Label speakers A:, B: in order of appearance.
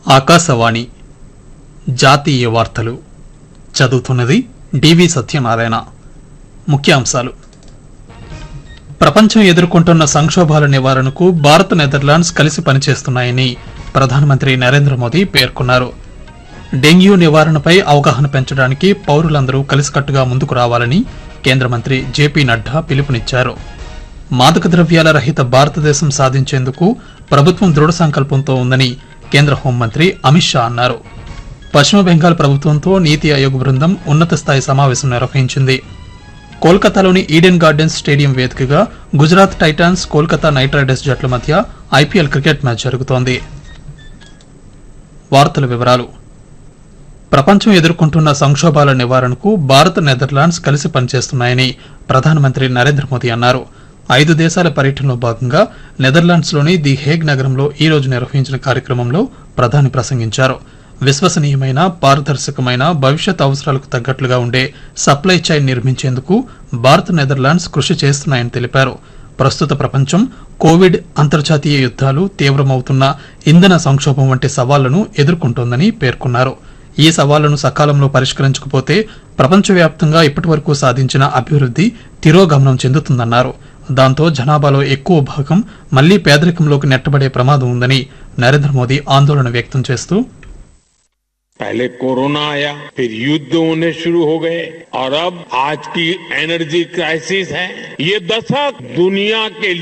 A: ఆకాశవాణి జాతీయ వార్తలు చదువుతున్నది డివి సత్యనారాయణ ముఖ్యాంశాలు ప్రపంచం ఎదుర్కొంటున్న సంక్షోభాల నివారణకు భారత్ నెదర్లాండ్స్ కలిసి పనిచేస్తున్నాయని ప్రధానమంత్రి నరేంద్ర మోదీ పేర్కొన్నారు డెంగ్యూ నివారణపై అవగాహన పెంచడానికి పౌరులందరూ కలిసికట్టుగా ముందుకు రావాలని కేంద్ర మంత్రి జేపీ నడ్డా పిలుపునిచ్చారు మాదక ద్రవ్యాల రహిత భారతదేశం సాధించేందుకు ప్రభుత్వం దృఢ సంకల్పంతో ఉందని కేంద్ర హోంమంత్రి అమిత్ షా అన్నారు పశ్చిమ బెంగాల్ ప్రభుత్వంతో నీతి ఆయోగ్ బృందం ఉన్నత స్థాయి సమావేశం నిర్వహించింది కోల్కతాలోని ఈడెన్ గార్డెన్స్ స్టేడియం వేదికగా Gujarat Titans Kolkata Knight Riders జట్ల మధ్య ఐపీఎల్ క్రికెట్ మ్యాచ్ జరుగుతోంది వార్తల వివరాలు ప్రపంచం ఎదుర్కొంటున్న సంక్షోభాల నివారణకు భారత్ నెదర్లాండ్స్ కలిసి పనిచేస్తున్నాయని ప్రధానమంత్రి నరేంద్ర మోదీ అన్నారు ఐదు దేశాల పర్యటనలో భాగంగా నెదర్లాండ్స్లోని ది హేగ్ నగరంలో ఈ రోజు నిర్వహించిన కార్యక్రమంలో ప్రధాని ప్రసంగించారు విశ్వసనీయమైన పారదర్శకమైన భవిష్యత్ అవసరాలకు తగ్గట్లుగా ఉండే సప్లై చైన్ నిర్మించేందుకు భారత్ నెదర్లాండ్స్ కృషి చేస్తున్నాయని తెలిపారు ప్రస్తుత ప్రపంచం కోవిడ్ అంతర్జాతీయ యుద్ధాలు తీవ్రమవుతున్న ఇంధన సంక్షోభం వంటి సవాళ్లను ఎదుర్కొంటోందని పేర్కొన్నారు ఈ సవాళ్లను సకాలంలో పరిష్కరించకపోతే ప్రపంచవ్యాప్తంగా ఇప్పటివరకు సాధించిన అభివృద్ధి తిరోగమనం చెందుతుందన్నారు దాంతో జనాభాలో ఎక్కువ భాగం మళ్లీ పేదరికంలోకి నెట్టబడే ప్రమాదం ఉందని నరేంద్ర మోదీ ఆందోళన వ్యక్తం చేస్తూ
B: पहले कोरोना आया फिर युद्ध होने शुरू हो गए और अब आज की एनर्जी क्राइसिस है ये दशक दुनिया के लिए